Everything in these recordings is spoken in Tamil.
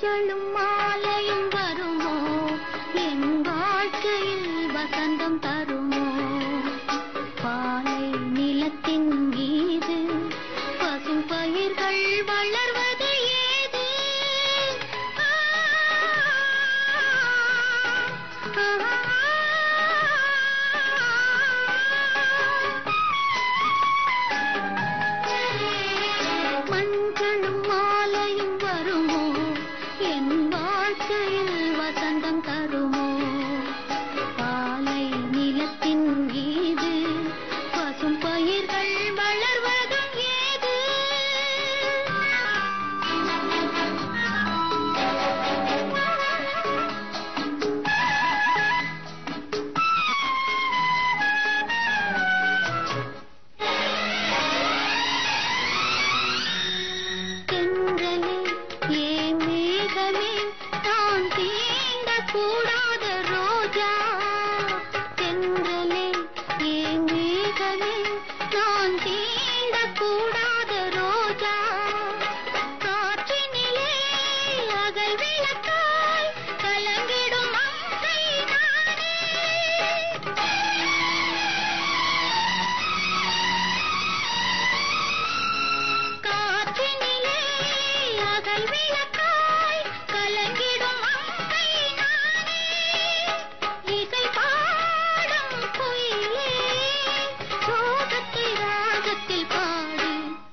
மஞ்சளும் மாலையும் வருமோ என் வாழ்க்கையில் வசந்தம் தருமோ பாலை நிலத்தின் மீது பசும் பயிர்கள் வளர்வது ஏது ஆ, ஆ, ஆ. மஞ்சளும் மாலையும் வருமோ என் வாழ்க்கையில் வசந்தம் தருமோ பாலை நிலத்தின் மீது பசும் பயிர்கள் வளர்வதும் ஏது தென்றலே ஏன் மேகமே நான் தீண்ட கூடாத ரோஜா தென்றலே ஏன் மேகமே நான் தீண்ட கூடாத ரோஜா காற்றினிலே அகல் விளக்காய் கலங்கிடும் அங்கை நானே காற்றினிலே அகல் விளக்காய் கலங்கிடும் அம்பை நானே இசை பாடும் குயிலே சோகத்தை ராகத்தில் பாடு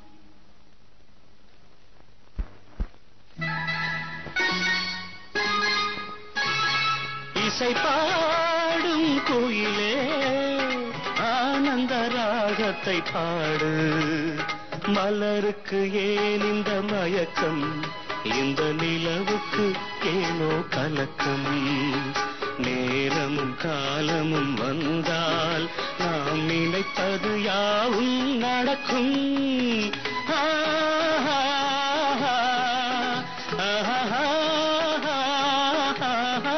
இசை பாடும் குயிலே ஆனந்த ராகத்தை பாடு மலருக்கு ஏன் இந்த மயக்கம் இந்த நிலவுக்கு ஏனோ கலக்கம் நேரமும் காலமும் வந்தால் நாம் நினைப்பது யாவும் நடக்கும் ஆஹா, ஆஹா, ஆஹா.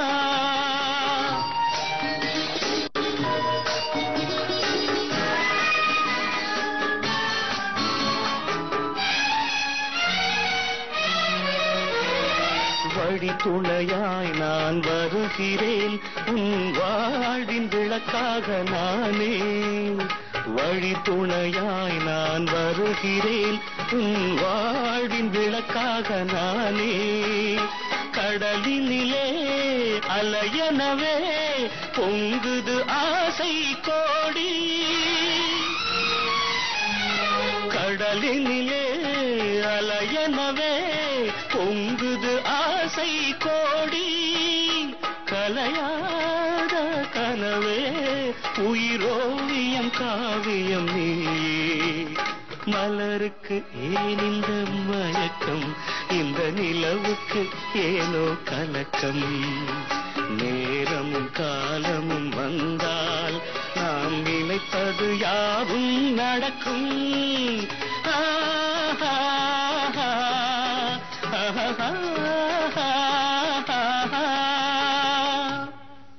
வழி துணையாய் நான் வருகிறேன் உன் வாழ்வின் விளக்காக நானே வழி துணையாய் நான் வருகிறேன் உன் வாழ்வின் விளக்காக நானே கடலினிலே அலையனவே பொங்குது ஆசை கோடி கடலினிலே அலையனவே பொங்குது ஆசை கோடி கலையாத கனவே உயிரோவியம் காவியம் நீயே மலருக்கு ஏன் இந்த மயக்கம் இந்த நிலவுக்கு ஏனோ கலக்கம் நேரமும் காலமும் வந்தால் நாம் நினைப்பது யாவும் நடக்கும் ஆ